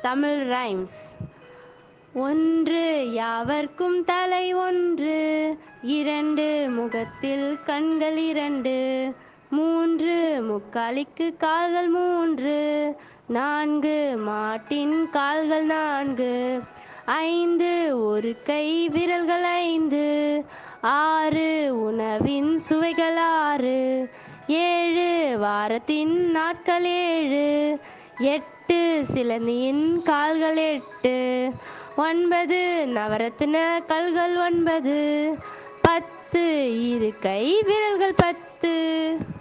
Tamil rhymes ஒன்று யாவர்க்கும் தலை ஒன்று இரண்டு முகத்தில் கண்கள் இரண்டு மூன்று முக்காலிக்கு கால்கள் மூன்று நான்கு மாட்டின் கால்கள் நான்கு ஐந்து ஒரு கை விரல்கள் ஐந்து ஆறு உணவின் சுவைகள் ஆறு ஏழு வாரத்தின் நாட்கள் ஏழு எட்டு சிலந்தியின் கால்கள் எட்டு ஒன்பது நவரத்தின கல்கள் ஒன்பது பத்து இரு கை விரல்கள் பத்து